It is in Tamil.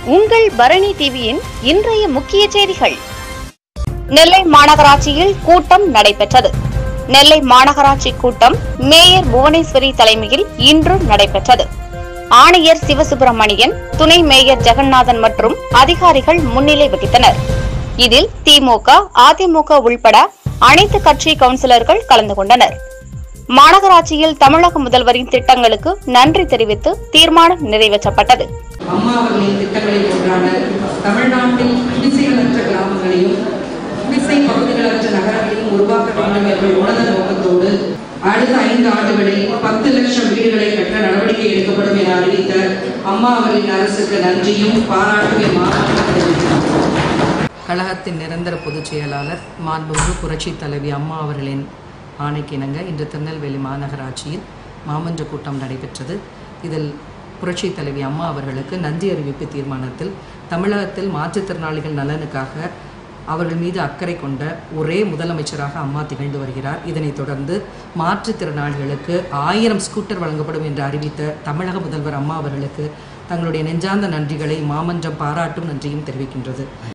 உங்கள் பரணி டிவியின் இன்றைய முக்கிய செய்திகள் நெல்லை மாநகராட்சியில் கூட்டம் நடைபெற்றது நெல்லை மாநகராட்சி கூட்டம் மேயர் புவனேஸ்வரி தலைமையில் இன்று நடைபெற்றது ஆணையர் சிவசுப்பிரமணியன் துணை மேயர் ஜெகநாதன் மற்றும் அதிகாரிகள் முன்னிலை வகித்தனர் இதில் திமுக அதிமுக உள்பட அனைத்து கட்சி கவுன்சிலர்கள் கலந்து கொண்டனர் மாநகராட்சியில் தமிழக முதல்வரின் திட்டங்களுக்கு நன்றி தெரிவித்து தீர்மானம் நிறைவேற்றப்பட்டது அம்மா அவர்களின் திட்டங்களில் ஒன்றான தமிழ்நாட்டில் குடிசைகளற்ற கிராமங்களையும் குடிசை பகுதிகளற்ற நகரங்களையும் உருவாக்க வேண்டும் என்ற உன்னத நோக்கத்தோடு அடுத்த ஐந்து ஆண்டுகளில் பத்து லட்சம் வீடுகளை கட்ட நடவடிக்கை எடுக்கப்படும் என அறிவித்த அம்மா அவர்களின் அரசுக்கு நன்றியும் பாராட்டும் மாநாட்டில் தெரிவித்தார் கழகத்தின் நிரந்தர பொதுச் செயலாளர் மாண்புமிகு புரட்சித் தலைவி அம்மா அவர்களின் ஆணைக்கிணங்க இன்று திருநெல்வேலி மாநகராட்சியில் மாமன்ற கூட்டம் நடைபெற்றது இதில் புரட்சித் தலைவி அம்மா அவர்களுக்கு நன்றி அறிவிப்பு தீர்மானத்தில் தமிழகத்தில் மாற்றுத்திறனாளிகள் நலனுக்காக அவர்கள் மீது அக்கறை கொண்ட ஒரே முதலமைச்சராக அம்மா திகழ்ந்து வருகிறார் இதனைத் தொடர்ந்து மாற்றுத்திறனாளிகளுக்கு ஆயிரம் ஸ்கூட்டர் வழங்கப்படும் என்று அறிவித்த தமிழக முதல்வர் அம்மா அவர்களுக்கு தங்களுடைய நெஞ்சார்ந்த நன்றிகளை மாமன்றம் பாராட்டும் நன்றியும் தெரிவிக்கின்றது